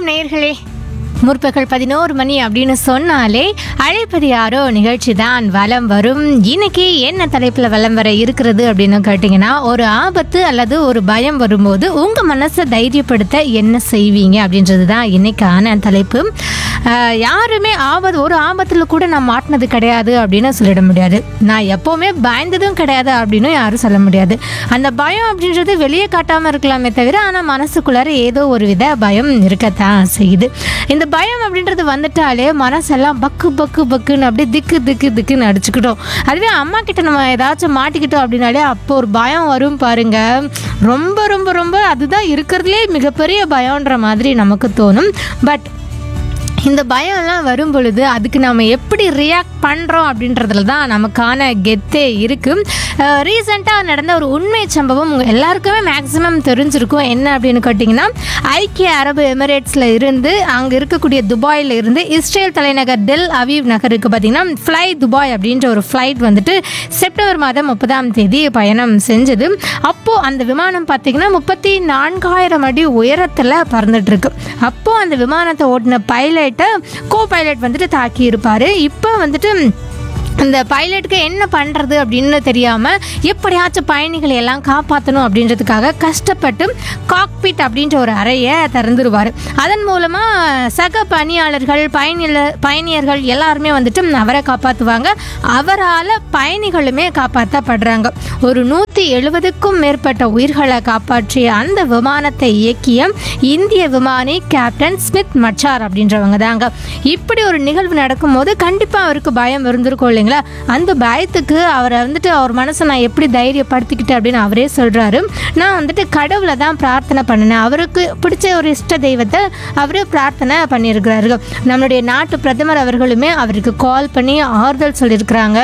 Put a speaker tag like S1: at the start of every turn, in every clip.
S1: வணக்கம் நேயர்களே முற்பகல் பதினோரு மணி அப்படின்னு சொன்னாலே அழைப்பது யாரோ நிகழ்ச்சி தான் வலம் வரும் இன்னைக்கு என்ன தலைப்பில் வலம் வர இருக்கிறது அப்படின்னு கேட்டிங்கன்னா ஒரு ஆபத்து அல்லது ஒரு பயம் வரும்போது உங்கள் மனசை தைரியப்படுத்த என்ன செய்வீங்க அப்படின்றது தான் இன்னைக்கான தலைப்பு ஆஹ், யாருமே ஆபத்து ஒரு ஆபத்தில் கூட நான் மாட்டினது கிடையாது அப்படின்னு சொல்லிட முடியாது நான் எப்போவுமே பயந்ததும் கிடையாது அப்படின்னு யாரும் சொல்ல முடியாது அந்த பயம் அப்படின்றது வெளியே காட்டாமல் இருக்கலாமே தவிர ஆனால் மனசுக்குள்ளார ஏதோ ஒரு வித பயம் இருக்கத்தான் செய்யுது இந்த பயம் அப்படின்றது வந்துட்டாலே மனசெல்லாம் பக்கு பக்கு பக்குன்னு அப்படியே திக்கு திக்கு திக்குன்னு அடிச்சுக்கிட்டோம் அதுவே அம்மா கிட்ட நம்ம ஏதாச்சும் மாட்டிக்கிட்டோம் அப்படின்னாலே அப்போ ஒரு பயம் வரும் பாருங்க ரொம்ப ரொம்ப ரொம்ப அதுதான் இருக்கிறதுலே மிகப்பெரிய பயம்ன்ற மாதிரி நமக்கு தோணும் பட் இந்த பயம்லாம் வரும் பொழுது அதுக்கு நம்ம எப்படி ரியாக்ட் பண்ணுறோம் அப்படின்றதுல தான் நமக்கான கெத்தே இருக்குது ரீசெண்டாக நடந்த ஒரு உண்மை சம்பவம் உங்கள் எல்லாருக்குமே மேக்ஸிமம் தெரிஞ்சிருக்கும் என்ன அப்படின்னு கேட்டிங்கன்னா ஐக்கிய அரபு எமிரேட்ஸில் இருந்து அங்கே இருக்கக்கூடிய துபாயில் இருந்து இஸ்ரேல் தலைநகர் டெல் அவீவ் நகருக்கு பார்த்திங்கன்னா ஃப்ளை துபாய் அப்படின்ற ஒரு ஃப்ளைட் வந்துட்டு செப்டம்பர் மாதம் முப்பதாம் தேதி பயணம் செஞ்சது அப்போது அந்த விமானம் பார்த்திங்கன்னா முப்பத்தி நான்காயிரம் அடி உயரத்தில் பறந்துட்டு இருக்கு அப்போது அந்த விமானத்தை ஓட்டின பைலட்டை கோ பைலட் வந்துட்டு தாக்கி இருப்பார் இப்போ வந்துட்டு இந்த பைலட்டுக்கு என்ன பண்ணுறது அப்படின்னு தெரியாமல் எப்படியாச்சும் பயணிகளை எல்லாம் காப்பாற்றணும் அப்படின்றதுக்காக கஷ்டப்பட்டு காக்பிட் அப்படின்ற ஒரு அறையை திறந்துருவார் அதன் மூலமாக சக பணியாளர்கள் பயணில பயணியர்கள் எல்லாருமே வந்துட்டு அவரை காப்பாற்றுவாங்க அவரால் பயணிகளுமே காப்பாற்றப்படுறாங்க ஒரு நூற்றி எழுபதுக்கும் மேற்பட்ட உயிர்களை காப்பாற்றிய அந்த விமானத்தை இயக்கிய இந்திய விமானி கேப்டன் ஸ்மித் மச்சார் அப்படின்றவங்க தாங்க இப்படி ஒரு நிகழ்வு நடக்கும்போது கண்டிப்பாக அவருக்கு பயம் இருந்திருக்கும் இல்லைங்களா அந்த பயத்துக்கு அவரை வந்துட்டு அவர் மனசை நான் எப்படி தைரியப்படுத்திக்கிட்டேன் அப்படின்னு அவரே சொல்கிறாரு நான் வந்துட்டு கடவுளை தான் பிரார்த்தனை பண்ணினேன் அவருக்கு பிடிச்ச ஒரு இஷ்ட தெய்வத்தை அவர் பிரார்த்தனை பண்ணியிருக்கிறாரு நம்மளுடைய நாட்டு பிரதமர் அவர்களுமே அவருக்கு கால் பண்ணி ஆறுதல் சொல்லியிருக்கிறாங்க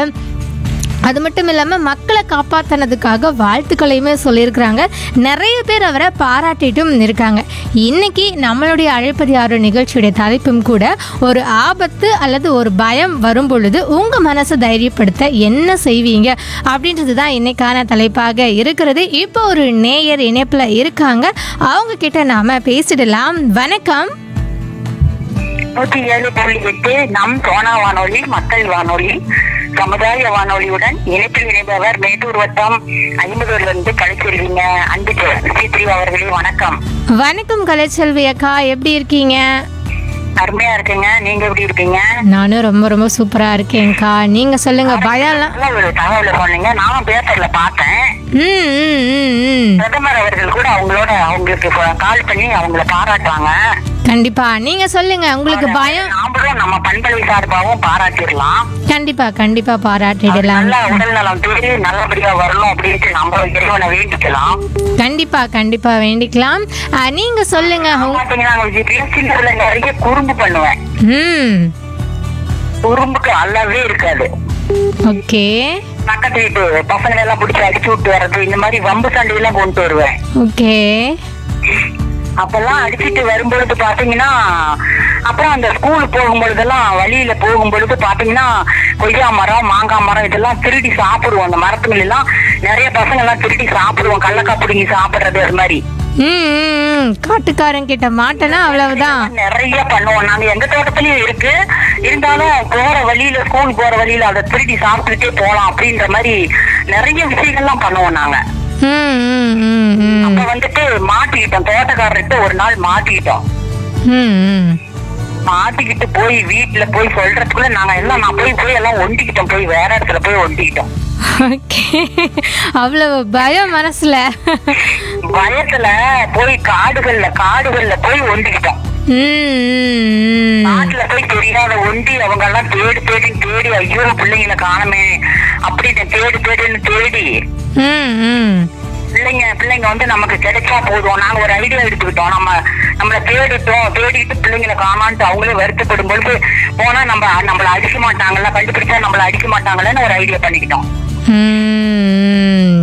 S1: அது மட்டும் இல்லாமல் மக்களை காப்பாற்றினதுக்காக வாழ்த்துக்களையுமே சொல்லியிருக்கிறாங்க நிறைய பேர் அவரை பாராட்டிட்டும் இருக்காங்க இன்னைக்கு நம்மளுடைய அழைப்பது யாரோ நிகழ்ச்சியுடைய தலைப்பும் கூட ஒரு ஆபத்து அல்லது ஒரு பயம் வரும் பொழுது உங்கள் மனசை தைரியப்படுத்த என்ன செய்வீங்க அப்படின்றது தான் இன்னைக்கான தலைப்பாக இருக்கிறது இப்போ ஒரு நேயர் இணைப்பில் இருக்காங்க அவங்க கிட்ட நாம பேசிடலாம் வணக்கம்
S2: நூத்தி ஏழு புள்ளி எட்டு நம் சோனா வானொலி மக்கள் வானொலி சமுதாய வானொலியுடன் இணைப்பில் இணைப்பவர் மேட்டூர் வட்டம் ஐம்பதூர்லிருந்து கலைச்செல்விங்க அன்பு ஸ்ரீத்ரி அவர்களே வணக்கம்
S1: வணக்கம் கலைச்செல்வி அக்கா எப்படி இருக்கீங்க
S2: அருமையா இருக்குங்க நீங்க எப்படி இருக்கீங்க
S1: நானும் ரொம்ப ரொம்ப சூப்பரா இருக்கேன்க்கா நீங்க சொல்லுங்க பயம்லாம்
S2: நல்ல ஒரு தகவலை சொன்னீங்க நானும் பேப்பர்ல பார்த்தேன்
S1: ம் ம் ம் ம்
S2: பிரதமர் அவர்கள் கூட அவங்களோட அவங்களுக்கு கால் பண்ணி அவங்கள பாராட்டுவாங்க
S1: கண்டிப்பா நீங்க சொல்லுங்க உங்களுக்கு பயம்
S2: நாமளும் நம்ம பண்பலை சார்பாகவும் பாராட்டிடலாம்
S1: கண்டிப்பா கண்டிப்பா பாராட்டிடலாம்
S2: நல்ல உடல் நலம் தேடி நல்லபடியா வரணும் அப்படின்ட்டு நம்ம இறைவனை வேண்டிக்கலாம்
S1: கண்டிப்பா கண்டிப்பா வேண்டிக்கலாம் ஆ, நீங்க சொல்லுங்க உங்க-
S2: பாத்தீங்கன்னா பேசினதுல நிறைய குறும்பு பண்ணுவேன்
S1: ம்
S2: குறும்புக்கு அல்லவே இருக்காது
S1: ஓகே
S2: பக்கத்து வீட்டு பசங்களை எல்லாம் பிடிச்சி அடிச்சு விட்டு வர்றது இந்த மாதிரி வம்பு சண்டையெல்லாம் கொண்டு வருவேன்
S1: ஓகே
S2: அப்பெல்லாம் அடிச்சிட்டு வரும்பொழுது பாத்தீங்கன்னா அப்புறம் அந்த ஸ்கூல் போகும்பொழுதெல்லாம் வழியில போகும்பொழுது பாத்தீங்கன்னா கொய்யா மரம் மாங்காய் மரம் இதெல்லாம் திருடி சாப்பிடுவோம் அந்த மரத்துங்கள எல்லாம் நிறைய பசங்க எல்லாம் திருடி சாப்பிடுவோம் கள்ளக்காய் பிடிங்கி சாப்பிடுறது அது மாதிரி
S1: ம் ம், ம் காட்டுக்காரன் கிட்ட மாட்டேனா அவ்வளவுதான்
S2: நிறைய பண்ணுவோம் நாங்க எங்க தோட்டத்திலயும் இருக்கு இருந்தாலும் போற வழியில ஸ்கூல் போற வழியில அதை திருடி சாப்பிட்டுட்டே போலாம் அப்படின்ற மாதிரி நிறைய விஷயங்கள்லாம் பண்ணுவோம் நாங்க
S1: ம் ம் ம் ம்
S2: அப்ப வந்துட்டு மாட்டிக்கிட்டோம் தோட்டக்காரர்கிட்ட ஒரு நாள் மாட்டிக்கிட்டோம்
S1: ம் ம்
S2: மாட்டிக்கிட்டு போய் வீட்டுல போய் சொல்றதுக்குள்ள நாங்க எல்லாம் நான் போய் போய் எல்லாம் ஒண்டிக்கிட்டோம் போய் வேற இடத்துல போய் ஒண்டிக்கிட்டோம்
S1: ஓகே அவ்வளவு பயம் மனசுல
S2: பயத்துல போய் காடுகள்ல காடுகள்ல போய் ஒண்டிக்கிட்டோம்
S1: ம், ம், ம்.
S2: காட்டுல போய் தெரியாத ஒண்டி அவங்க எல்லாம் தேடி தேடி தேடி ஐயோ பிள்ளைங்களை காணமே அப்படின்னு தேடி தேடின்னு தேடி
S1: ம், ம்.
S2: பிள்ளைங்க பிள்ளைங்க வந்து நமக்கு கிடைச்சா போதும் நாங்க ஒரு ஐடியா எடுத்துக்கிட்டோம் நம்ம நம்மள தேடிட்டோம் தேடிட்டு பிள்ளைங்களை காணான்ட்டு அவங்களே வருத்தப்படும் பொழுது போனா நம்ம நம்மள அடிக்க மாட்டாங்கல்ல கண்டுபிடிச்சா நம்மள அடிக்க மாட்டாங்கல்லன்னு ஒரு ஐடியா பண்ணிக்கிட்டோம்
S1: ம்.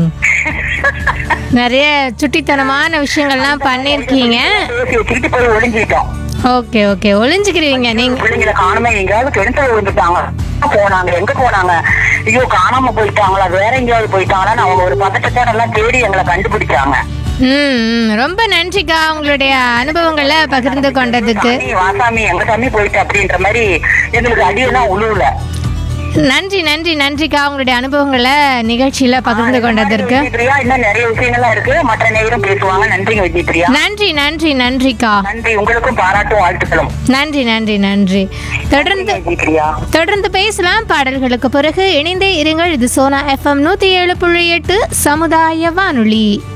S1: நிறைய சுட்டித்தனமான விஷயங்கள்லாம் பண்ணிருக்கீங்க
S2: பேசி வச்சுக்கிட்டு போய் ஒளிஞ்சிட்டோம்
S1: ஓகே ஓகே ஒளிஞ்சுக்கிறீங்க நீங்க
S2: பிள்ளைங்களை காணாம எங்கேயாவது கிணத்துல விழுந்துட்டாங்க போனாங்க எங்க போனாங்க ஐயோ காணாம போயிட்டாங்களா வேற எங்கேயாவது போயிட்டாங்களான்னு அவங்க ஒரு பதட்டத்தோட எல்லாம் தேடி எங்களை கண்டுபிடிச்சாங்க
S1: ம் ம், ரொம்ப நன்றிக்கா உங்களுடைய அனுபவங்களை பகிர்ந்து கொண்டதுக்கு
S2: சாமி வாசாமி எங்க சாமி போயிட்டு அப்படின்ற மாதிரி எங்களுக்கு அடியெல்லாம் உழுவுல
S1: நன்றி நன்றி நன்றிக்கா உங்களுடைய அனுபவங்களை நிகழ்ச்சியில பகிர்ந்து கொண்டதற்கு
S2: விஜய் பிரியா இன்னும் நிறைய விஷயங்கள்லாம் இருக்கு மற்ற நேரம் பேசுவாங்க நன்றிங்க விஜய் பிரியா
S1: நன்றி நன்றி நன்றிக்கா
S2: நன்றி உங்களுக்கும் பாராட்டும் வாழ்த்துக்களும்
S1: நன்றி நன்றி நன்றி தொடர்ந்து
S2: விஜய் பிரியா
S1: தொடர்ந்து பேசலாம் பாடல்களுக்கு பிறகு இணைந்தே இருங்கள் இது சோனா எஃப்எம் நூத்தி ஏழு புள்ளி எட்டு சமுதாய வானொலி